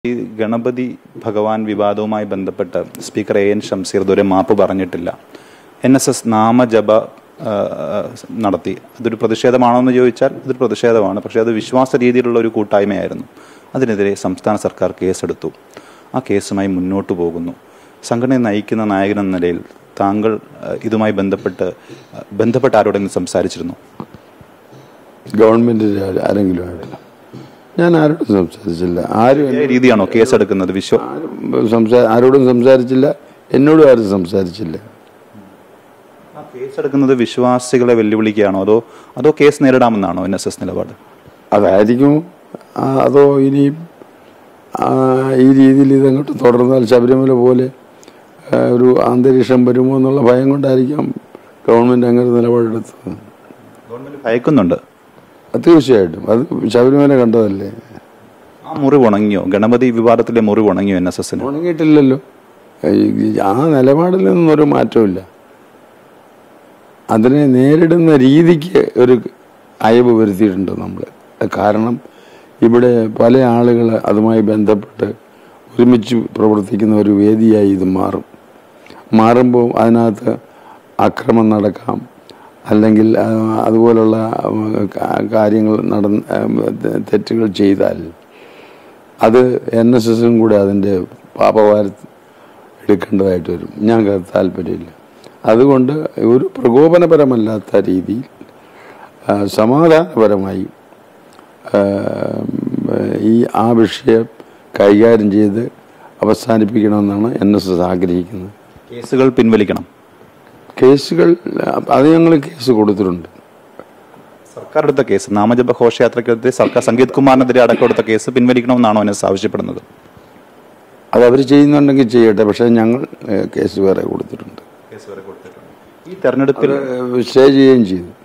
ഈ ഗണപതി ഭഗവാൻ വിവാദവുമായി ബന്ധപ്പെട്ട് സ്പീക്കർ എ എൻ ഷംസീർ ഇതുവരെ മാപ്പ് പറഞ്ഞിട്ടില്ല എൻ എസ് എസ് നാമജപ ആ, നടത്തി അതൊരു പ്രതിഷേധമാണോ എന്ന് ചോദിച്ചാൽ അതൊരു പ്രതിഷേധമാണ് പക്ഷേ അത് വിശ്വാസ രീതിയിലുള്ള ഒരു കൂട്ടായ്മയായിരുന്നു അതിനെതിരെ സംസ്ഥാന സർക്കാർ കേസെടുത്തു ആ കേസുമായി മുന്നോട്ട് പോകുന്നു സംഘടനയെ നയിക്കുന്ന നായകൻ എന്ന നിലയിൽ താങ്കൾ ആ, ഇതുമായി ബന്ധപ്പെട്ട് ആ, ബന്ധപ്പെട്ട് ആരോടെങ്കിലും സംസാരിച്ചിരുന്നു ഗവൺമെന്റിന്റെ ആര് ആരെങ്കിലും ആയിട്ടില്ല ഞാൻ ആരോടും സംസാരിച്ചില്ല ആരും ഈ രീതിയാണോ കേസെടുക്കുന്നത് വിശ്വ ആരും സംസാ- ആരോടും സംസാരിച്ചില്ല എന്നോടും ആരും സംസാരിച്ചില്ല ആ കേസെടുക്കുന്നത് വിശ്വാസികളെ വെല്ലുവിളിക്കുകയാണോ അതോ അതോ കേസ് നേരിടാമെന്നാണോ എൻ എസ് എസ് നിലപാട് അതായിരിക്കും ആ, അതോ ഇനി ആ, ഈ രീതിയിൽ ഇതങ്ങോട്ട് തുടർന്നാൽ ശബരിമല പോലെ ആ, ഒരു അന്തരീക്ഷം വരുമോ എന്നുള്ള ഭയം കൊണ്ടായിരിക്കാം ഗവൺമെന്റ് അങ്ങനെ നിലപാടെടുത്തത് ഗവൺമെന്റ് ഭയക്കുന്നുണ്ട് അത് തീർച്ചയായിട്ടും അത് ശബരിമല കണ്ടതല്ലേ ആ മുറിവ് ഉണങ്ങിയോ ഗണപതി വിവാദത്തിലെ മുറിവ് ഉണങ്ങിയോ എൻ എസ് എസിന് ഉണങ്ങിയിട്ടില്ലല്ലോ ഈ- ആ നിലപാടിൽ നിന്നൊരു മാറ്റമില്ല അതിനെ നേരിടുന്ന രീതിക്ക് ഒരു അയവ് വരുത്തിയിട്ടുണ്ട് നമ്മൾ കാരണം ഇവിടെ പല ആളുകൾ അതുമായി ബന്ധപ്പെട്ട് ഒരുമിച്ച് പ്രവർത്തിക്കുന്ന ഒരു വേദിയായി ഇത് മാറും മാറുമ്പോൾ അതിനകത്ത് അക്രമം നടക്കാം അല്ലെങ്കിൽ ആ, അതുപോലുള്ള ആ, കാ- കാര്യങ്ങൾ നടന്ന് ആ, തെറ്റുകൾ ചെയ്താൽ അത് എൻ എസ് എസും കൂടെ അതിൻ്റെ പാപഭാര എടുക്കേണ്ടതായിട്ട് വരും ഞങ്ങൾക്ക് താല്പര്യമില്ല അതുകൊണ്ട് ഒരു പ്രകോപനപരമല്ലാത്ത രീതിയിൽ ആ, സമാധാനപരമായി ആ, ഈ ആ വിഷയം കൈകാര്യം ചെയ്ത് അവസാനിപ്പിക്കണമെന്നാണ് എൻ എസ് എസ് ആഗ്രഹിക്കുന്നത് കേസുകൾ പിൻവലിക്കണം കേസുകൾ അത് ഞങ്ങൾ കേസ് കൊടുത്തിട്ടുണ്ട് സർക്കാർ എടുത്ത കേസ് നാമജപ ഘോഷയാത്രക്കെതിരെ സർക്കാർ സംഗീത് കുമാറിനെതിരെ അടക്കം എടുത്ത കേസ് പിൻവലിക്കണമെന്നാണോ എൻ എസ് ആവശ്യപ്പെടുന്നത് അത് അവർ ചെയ്യുന്നുണ്ടെങ്കിൽ ചെയ്യട്ടെ പക്ഷേ ഞങ്ങൾ ഏ, കേസ് വേറെ കൊടുത്തിട്ടുണ്ട് കേസ് വരെ കൊടുത്തിട്ടുണ്ട് ഈ തെരഞ്ഞെടുപ്പിൽ സ്റ്റേ ചെയ്യുകയും ചെയ്തു